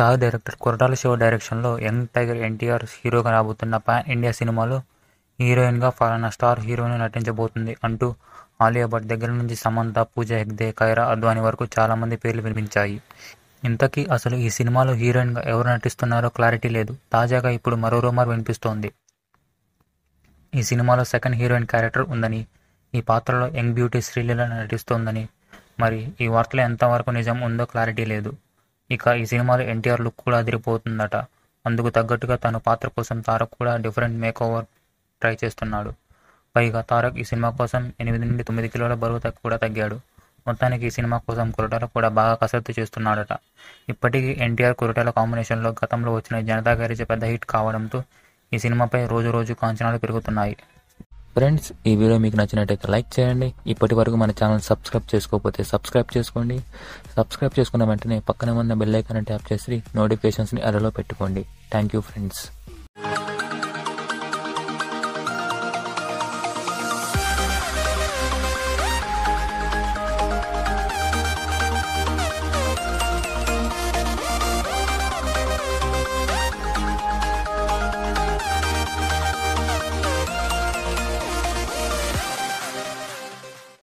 star director Koratala Shiva డైరెక్షన్లో young tiger NTR హీరోగా రాబోతున్న పాన్ ఇండియా సినిమాలో హీరోయిన్గా ఫలానా స్టార్ హీరోయిన్ నటించబోతుంది అంటూ ఆలియా భట్ దగ్గర నుంచి సమంత పూజ హెగ్దే కైరా అద్వాని వరకు చాలామంది పేర్లు వినిపించాయి ఇంతకీ అసలు ఈ సినిమాలో హీరోయిన్గా ఎవరు నటిస్తున్నారో క్లారిటీ లేదు తాజాగా ఇప్పుడు మరో రూమర్ వినిపిస్తోంది ఈ సినిమాలో సెకండ్ హీరోయిన్ క్యారెక్టర్ ఉందని ఈ పాత్రలో యంగ్ బ్యూటీ శ్రీలీల నటిస్తోందని మరి ఈ వార్తలో ఎంతవరకు నిజం ఉందో క్లారిటీ లేదు ఇక ఈ సినిమాలో ఎన్టీఆర్ లుక్ కూడా అదిరిపోతుందట అందుకు తగ్గట్టుగా తన పాత్ర కోసం తారక్ కూడా డిఫరెంట్ మేక్ ఓవర్ ట్రై చేస్తున్నాడు పైగా తారక్ ఈ సినిమా కోసం ఎనిమిది నుండి తొమ్మిది కిలోల బరువు తగ్గు కూడా తగ్గాడు మొత్తానికి ఈ సినిమా కోసం కురటాల కూడా బాగా కసరత్తు చేస్తున్నాడట ఇప్పటికీ ఎన్టీఆర్ కురటాల కాంబినేషన్లో గతంలో వచ్చిన జనతా గ్యారేజ్ పెద్ద హిట్ కావడంతో ఈ సినిమాపై రోజు రోజు కాంచనాలు పెరుగుతున్నాయి ఫ్రెండ్స్ ఈ వీడియో మీకు నచ్చినట్టయితే లైక్ చేయండి ఇప్పటి వరకు మన ఛానల్ సబ్స్క్రైబ్ చేసుకోకపోతే సబ్స్క్రైబ్ చేసుకోండి సబ్స్క్రైబ్ చేసుకున్న వెంటనే పక్కనే ఉన్న బెల్ ఐకాన్ ట్యాప్ చేసి నోటిఫికేషన్స్ని అరలో పెట్టుకోండి థ్యాంక్ యూ ఫ్రెండ్స్